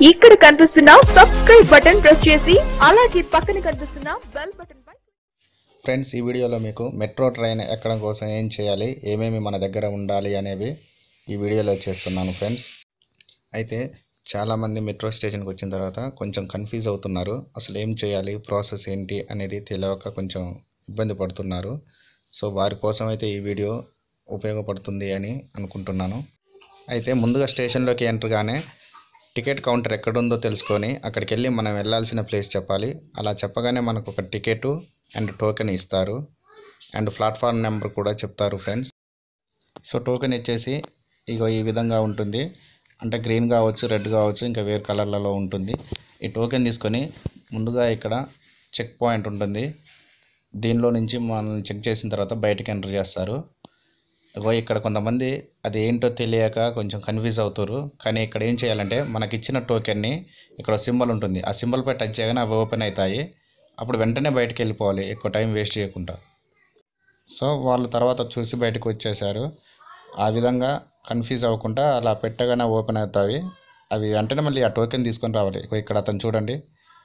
ఇక్కడ కనిపిస్తున్న subscribe button press చేసి అలాగే పక్కన కనిపిస్తున్న బెల్ బటన్ పై ఫ్రెండ్స్ ఈ వీడియోలో మీకు మెట్రో ట్రైన్ ఎక్కడం కోసం ఏం చేయాలి ఏమేమి మన దగ్గర ఉండాలి అనేవి ఈ వీడియోలో చేస్తున్నాను ఫ్రెండ్స్ అయితే చాలామంది మెట్రో స్టేషన్కి వచ్చిన తర్వాత కొంచెం కన్ఫ్యూజ్ అవుతున్నారు అసలు ఏం చేయాలి ప్రాసెస్ ఏంటి అనేది తెలియక కొంచెం ఇబ్బంది పడుతున్నారు సో వారి కోసం అయితే ఈ వీడియో ఉపయోగపడుతుంది అని అనుకుంటున్నాను అయితే ముందుగా స్టేషన్లోకి ఎంటర్గానే టికెట్ కౌంటర్ ఎక్కడుందో తెలుసుకొని అక్కడికి వెళ్ళి మనం వెళ్ళాల్సిన ప్లేస్ చెప్పాలి అలా చెప్పగానే మనకు ఒక టికెట్ అండ్ టోకెన్ ఇస్తారు అండ్ ప్లాట్ఫామ్ నెంబర్ కూడా చెప్తారు ఫ్రెండ్స్ సో టోకెన్ ఇచ్చేసి ఇగో ఈ విధంగా ఉంటుంది అంటే గ్రీన్ కావచ్చు రెడ్ కావచ్చు ఇంకా వేరే కలర్లలో ఉంటుంది ఈ టోకెన్ తీసుకొని ముందుగా ఇక్కడ చెక్ పాయింట్ ఉంటుంది దీనిలో నుంచి మనం చెక్ చేసిన తర్వాత బయటకు ఎంటర్ చేస్తారు ఇగో ఇక్కడ కొంతమంది అది ఏంటో తెలియక కొంచెం కన్ఫ్యూజ్ అవుతారు కానీ ఇక్కడ ఏం చేయాలంటే మనకి ఇచ్చిన టోకెన్ని ఇక్కడ సింబల్ ఉంటుంది ఆ సింబల్పై టచ్ చేయగానే అవి ఓపెన్ అవుతాయి అప్పుడు వెంటనే బయటకు వెళ్ళిపోవాలి ఎక్కువ టైం వేస్ట్ చేయకుండా సో వాళ్ళు తర్వాత చూసి బయటకు వచ్చేసారు ఆ విధంగా కన్ఫ్యూజ్ అవ్వకుండా అలా పెట్టగానే ఓపెన్ అవుతాయి అవి వెంటనే మళ్ళీ ఆ టోకెన్ తీసుకొని రావాలి ఇగో ఇక్కడ అతను చూడండి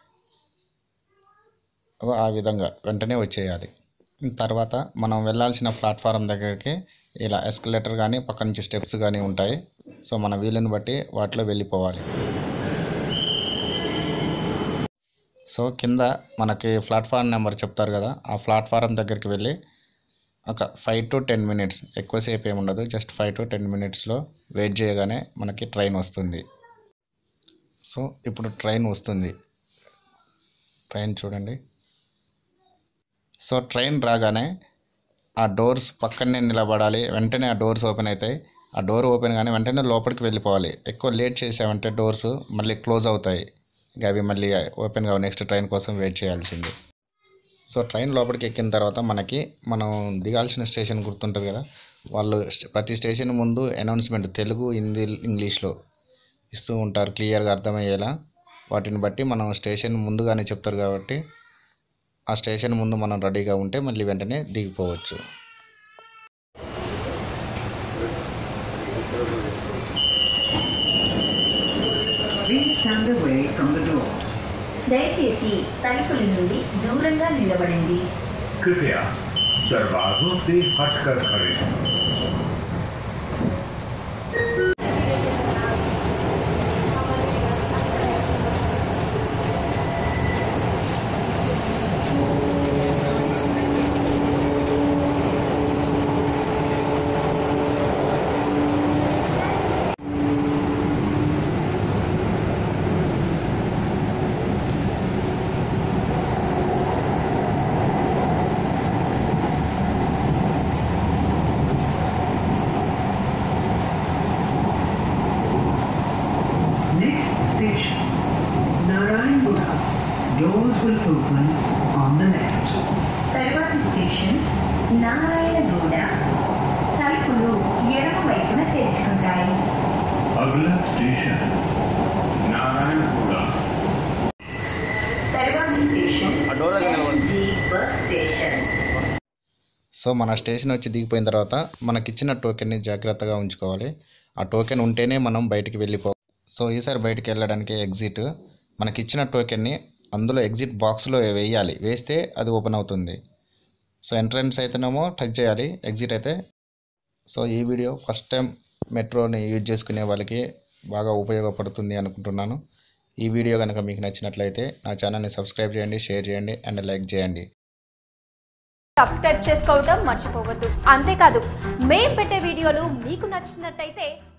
ఇగో ఆ విధంగా వెంటనే వచ్చేయాలి తర్వాత మనం వెళ్ళాల్సిన ప్లాట్ఫారం దగ్గరికి ఇలా ఎస్కలేటర్ కానీ పక్క నుంచి స్టెప్స్ కానీ ఉంటాయి సో మన వీలుని బట్టి వాటిలో వెళ్ళిపోవాలి సో కింద మనకి ప్లాట్ఫామ్ నెంబర్ చెప్తారు కదా ఆ ప్లాట్ఫారం దగ్గరికి వెళ్ళి ఒక ఫైవ్ టు టెన్ మినిట్స్ ఎక్కువసేపు ఏమి ఉండదు జస్ట్ ఫైవ్ టు టెన్ మినిట్స్లో వెయిట్ చేయగానే మనకి ట్రైన్ వస్తుంది సో ఇప్పుడు ట్రైన్ వస్తుంది ట్రైన్ చూడండి సో ట్రైన్ రాగానే ఆ డోర్స్ పక్కనే నిలబడాలి వెంటనే ఆ డోర్స్ ఓపెన్ అవుతాయి ఆ డోర్ ఓపెన్ కానీ వెంటనే లోపలికి వెళ్ళిపోవాలి ఎక్కువ లేట్ చేసామంటే డోర్స్ మళ్ళీ క్లోజ్ అవుతాయి ఇంకా అవి మళ్ళీ ఓపెన్ కావు నెక్స్ట్ ట్రైన్ కోసం వెయిట్ చేయాల్సింది సో ట్రైన్ లోపలికి ఎక్కిన తర్వాత మనకి మనం దిగాల్సిన స్టేషన్ గుర్తుంటుంది కదా వాళ్ళు స్ట- ప్రతి స్టేషన్ ముందు అనౌన్స్మెంట్ తెలుగు హిందీ ఇంగ్లీష్లో ఇస్తూ ఉంటారు క్లియర్గా అర్థమయ్యేలా వాటిని బట్టి మనం స్టేషన్ ముందుగానే చెప్తారు కాబట్టి ఆ స్టేషన్ ముందు మనం రెడీగా ఉంటే మళ్ళీ వెంటనే దిగిపోవచ్చు Please stand away from the doors. దయచేసి తలుపుల నుండి దూరంగా నిలబడండి कृपया दरवाजों से हटकर खड़े हों Next station, Narayanpura. Doors will open on the left. తరువాతి స్టేషన్ నారాయణగూడ తలుపులు ఎడమ వైపున తెరుచుకుంటాయి अगला स्टेशन नारायणपुरा తరువాతి స్టేషన్ ఎల్జీ బస్ స్టేషన్ సో మన స్టేషన్ వచ్చి దిగిపోయిన తర్వాత మనకిచ్చిన టోకెన్ని జాగ్రత్తగా ఉంచుకోవాలి ఆ టోకెన్ ఉంటేనే మనం బయటికి వెళ్ళిపో సో ఈసారి బయటికి వెళ్ళడానికి ఎగ్జిట్ మనకిచ్చిన టోకెన్ని అందులో ఎగ్జిట్ బాక్స్లో వేయాలి వేస్తే అది ఓపెన్ అవుతుంది సో ఎంట్రన్స్ అయితేనేమో టచ్ చేయాలి ఎగ్జిట్ అయితే సో ఈ వీడియో ఫస్ట్ టైం మెట్రోని యూజ్ చేసుకునే వాళ్ళకి బాగా ఉపయోగపడుతుంది అనుకుంటున్నాను ఈ వీడియో కనుక మీకు నచ్చినట్లయితే నా ఛానల్ని సబ్స్క్రైబ్ చేయండి షేర్ చేయండి అండ్ లైక్ చేయండి సబ్స్క్రైబ్ చేసుకోవడం మర్చిపోవద్దు అంతేకాదు మేం పెట్టే వీడియోలు మీకు నచ్చినట్టయితే